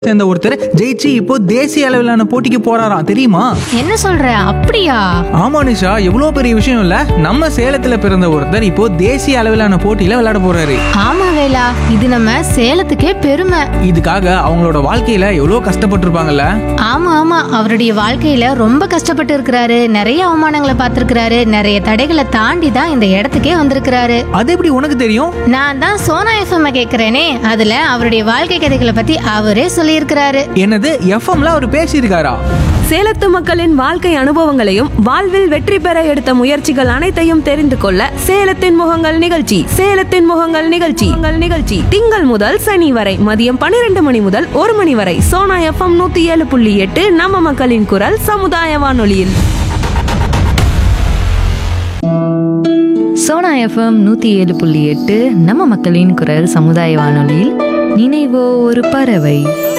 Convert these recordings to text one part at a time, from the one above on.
சேர்ந்த ஒருத்தர் ஜெயிச்சு இப்போ தேசிய அளவிலான போட்டிக்கு போறாராம் தெரியுமா என்ன சொல்ற அப்படியா ஆமா நிஷா எவ்வளோ பெரிய விஷயம் இல்ல நம்ம சேலத்துல பிறந்த ஒருத்தர் இப்போ தேசிய அளவிலான போட்டியில விளையாட போறாரு ஆமா வேலா இது நம்ம சேலத்துக்கே பெருமை இதுக்காக அவங்களோட வாழ்க்கையில எவ்வளோ கஷ்டப்பட்டிருப்பாங்கல்ல ஆமா ஆமா அவருடைய வாழ்க்கையில ரொம்ப கஷ்டப்பட்டு இருக்கிறாரு நிறைய அவமானங்களை பார்த்திருக்கிறாரு நிறைய தடைகளை தாண்டி தான் இந்த இடத்துக்கே வந்திருக்கிறாரு அது எப்படி உனக்கு தெரியும் நான் தான் சோனா எஃப்எம் கேக்குறேனே அதுல அவருடைய வாழ்க்கை கதைகளை பத்தி அவரே சொல்லியிருக்கிறாரு என்னது எஃப்எம்ல அவர் பேசியிருக்காரா சேலத்து மக்களின் வாழ்க்கை அனுபவங்களையும் வாழ்வில் வெற்றி பெற எடுத்த முயற்சிகள் அனைத்தையும் தெரிந்து கொள்ள சேலத்தின் முகங்கள் நிகழ்ச்சி சேலத்தின் முகங்கள் நிகழ்ச்சி உங்கள் நிகழ்ச்சி திங்கள் முதல் சனி வரை மதியம் பன்னிரண்டு மணி முதல் ஒரு மணி வரை சோனா எஃப்எம் நூத்தி ஏழு புள்ளி எட்டு நம்ம மக்களின் குரல் சமுதாய வானொலியில் சோனா எஃப்எம் நூற்றி ஏழு புள்ளி எட்டு நம்ம மக்களின் குரல் சமுதாய வானொலியில் நினைவோ ஒரு பறவை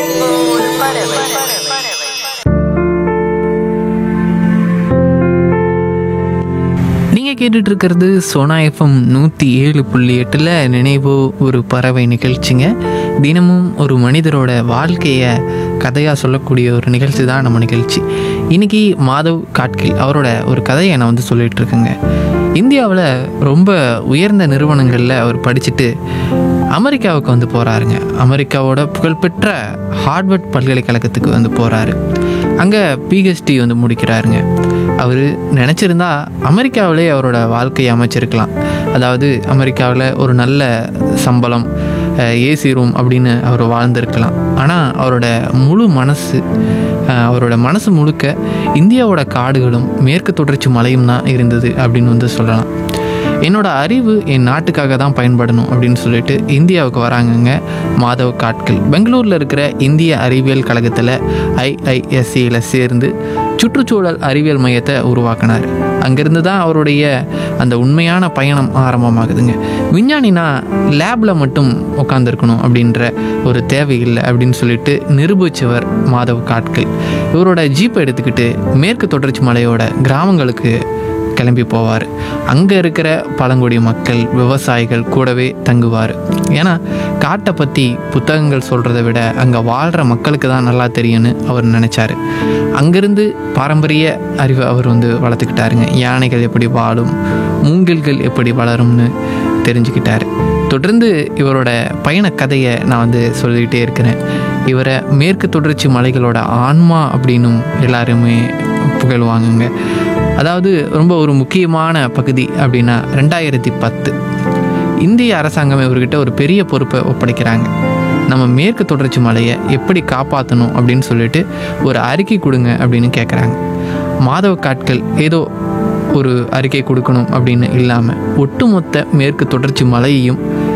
நீங்கள் கேட்டுட்டு இருக்கிறது சோனா எஃப்எம் நூற்றி ஏழு புள்ளி எட்டில் நினைவோ ஒரு பறவை நிகழ்ச்சிங்க தினமும் ஒரு மனிதரோட வாழ்க்கையை கதையாக சொல்லக்கூடிய ஒரு நிகழ்ச்சி தான் நம்ம நிகழ்ச்சி இன்னைக்கு மாதவ் காட்கில் அவரோட ஒரு கதையை நான் வந்து சொல்லிட்டு இருக்கேங்க இந்தியாவில் ரொம்ப உயர்ந்த நிறுவனங்களில் அவர் படிச்சுட்டு அமெரிக்காவுக்கு வந்து போகிறாருங்க அமெரிக்காவோட புகழ்பெற்ற ஹார்வர்ட் பல்கலைக்கழகத்துக்கு வந்து போகிறாரு அங்கே பிஹெச்டி வந்து முடிக்கிறாருங்க அவர் நினச்சிருந்தா அமெரிக்காவிலே அவரோட வாழ்க்கையை அமைச்சிருக்கலாம் அதாவது அமெரிக்காவில் ஒரு நல்ல சம்பளம் ஏசி ரூம் அப்படின்னு அவர் வாழ்ந்திருக்கலாம் ஆனால் அவரோட முழு மனசு அஹ், அவரோட மனசு முழுக்க இந்தியாவோட காடுகளும் மேற்கு தொடர்ச்சி மலையும் தான் இருந்தது அப்படின்னு வந்து சொல்லலாம் என்னோட அறிவு என் நாட்டுக்காக தான் பயன்படணும் அப்படின்னு சொல்லிட்டு இந்தியாவுக்கு வராங்கங்க மாதவ் காட்கில் பெங்களூரில் இருக்கிற இந்திய அறிவியல் கழகத்தில் ஐஐஎஸ்சியில் சேர்ந்து சுற்றுச்சூழல் அறிவியல் மையத்தை உருவாக்கினார் அங்கேருந்து தான் அவருடைய அந்த உண்மையான பயணம் ஆரம்பமாகுதுங்க விஞ்ஞானினா லேபில் மட்டும் உட்காந்துருக்கணும் அப்படின்ற ஒரு தேவை இல்லை அப்படின்னு சொல்லிட்டு நிரூபித்தவர் மாதவ் காட்கில் இவரோட ஜீப்பை எடுத்துக்கிட்டு மேற்கு தொடர்ச்சி மலையோட கிராமங்களுக்கு கிளம்பி போவார் அங்கே இருக்கிற பழங்குடி மக்கள் விவசாயிகள் கூடவே தங்குவார் ஏன்னா காட்டை பற்றி புத்தகங்கள் சொல்கிறத விட அங்கே வாழ்கிற மக்களுக்கு தான் நல்லா தெரியும்னு அவர் நினச்சாரு அங்கேருந்து பாரம்பரிய அறிவை அவர் வந்து வளர்த்துக்கிட்டாருங்க யானைகள் எப்படி வாழும் மூங்கில்கள் எப்படி வளரும்னு தெரிஞ்சுக்கிட்டாரு தொடர்ந்து இவரோட பயண கதையை நான் வந்து சொல்லிக்கிட்டே இருக்கிறேன் இவரை மேற்கு தொடர்ச்சி மலைகளோட ஆன்மா அப்படின்னும் எல்லாருமே புகழ்வாங்கங்க அதாவது ரொம்ப ஒரு முக்கியமான பகுதி அப்படின்னா ரெண்டாயிரத்தி பத்து இந்திய அரசாங்கம் இவர்கிட்ட ஒரு பெரிய பொறுப்பை ஒப்படைக்கிறாங்க நம்ம மேற்கு தொடர்ச்சி மலையை எப்படி காப்பாற்றணும் அப்படின்னு சொல்லிட்டு ஒரு அறிக்கை கொடுங்க அப்படின்னு கேட்குறாங்க மாதவ காட்கள் ஏதோ ஒரு அறிக்கை கொடுக்கணும் அப்படின்னு இல்லாமல் ஒட்டுமொத்த மேற்கு தொடர்ச்சி மலையையும்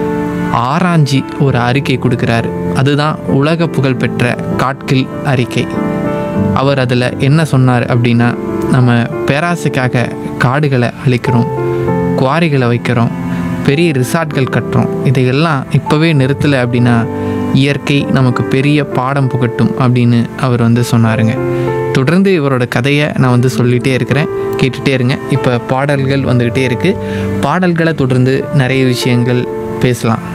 ஆராய்ஞ்சி ஒரு அறிக்கை கொடுக்குறாரு அதுதான் உலக புகழ்பெற்ற காட்கில் அறிக்கை அவர் அதில் என்ன சொன்னார் அப்படின்னா நம்ம பேராசைக்காக காடுகளை அழிக்கிறோம் குவாரிகளை வைக்கிறோம் பெரிய ரிசார்ட்கள் கட்டுறோம் இதையெல்லாம் இப்போவே நிறுத்தலை அப்படின்னா இயற்கை நமக்கு பெரிய பாடம் புகட்டும் அப்படின்னு அவர் வந்து சொன்னாருங்க தொடர்ந்து இவரோட கதையை நான் வந்து சொல்லிகிட்டே இருக்கிறேன் கேட்டுகிட்டே இருங்க இப்போ பாடல்கள் வந்துக்கிட்டே இருக்குது பாடல்களை தொடர்ந்து நிறைய விஷயங்கள் பேசலாம்